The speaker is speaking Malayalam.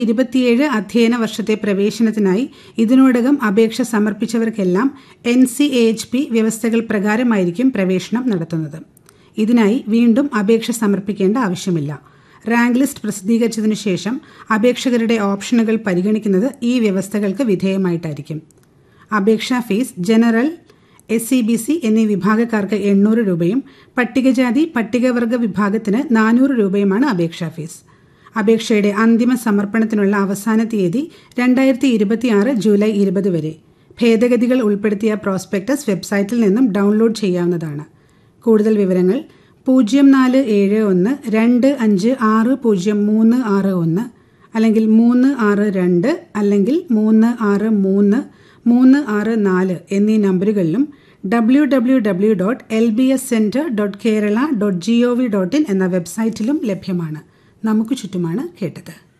ഇരുപത്തിയേഴ് അധ്യയന വർഷത്തെ പ്രവേശനത്തിനായി ഇതിനോടകം അപേക്ഷ സമർപ്പിച്ചവർക്കെല്ലാം N C A H P വ്യവസ്ഥകൾ പ്രകാരമായിരിക്കും പ്രവേശനം നടത്തുന്നത് ഇതിനായി വീണ്ടും അപേക്ഷ സമർപ്പിക്കേണ്ട ആവശ്യമില്ല റാങ്ക് ലിസ്റ്റ് പ്രസിദ്ധീകരിച്ചതിനു ശേഷം അപേക്ഷകരുടെ ഓപ്ഷനുകൾ പരിഗണിക്കുന്നത് ഈ വ്യവസ്ഥകൾക്ക് വിധേയമായിട്ടായിരിക്കും അപേക്ഷാ fees general S C B C എന്നീ വിഭാഗക്കാർക്ക് എണ്ണൂറ് രൂപയും പട്ടികജാതി പട്ടികവർഗ വിഭാഗത്തിന് നാനൂറ് രൂപയുമാണ് അപേക്ഷാ ഫീസ് അപേക്ഷയുടെ അന്തിമ സമർപ്പണത്തിനുള്ള അവസാന തീയതി രണ്ടായിരത്തി ഇരുപത്തിയാറ് ജൂലൈ ഇരുപത് വരെ ഭേദഗതികൾ ഉൾപ്പെടുത്തിയ പ്രോസ്പെക്ടസ് വെബ്സൈറ്റിൽ നിന്നും ഡൗൺലോഡ് ചെയ്യാവുന്നതാണ് കൂടുതൽ വിവരങ്ങൾ പൂജ്യം നാല് ഏഴ് ഒന്ന് രണ്ട് അഞ്ച് ആറ് പൂജ്യം മൂന്ന് ആറ് ഒന്ന് അല്ലെങ്കിൽ മൂന്ന് ആറ് രണ്ട് അല്ലെങ്കിൽ മൂന്ന് ആറ് മൂന്ന് മൂന്ന് ആറ് നാല് എന്നീ നമ്പറുകളിലും W W W dot L B S centre dot Kerala dot G O V dot in എന്ന വെബ്സൈറ്റിലും ലഭ്യമാണ് നമുക്ക് ചുറ്റുമാണ് കേട്ടത്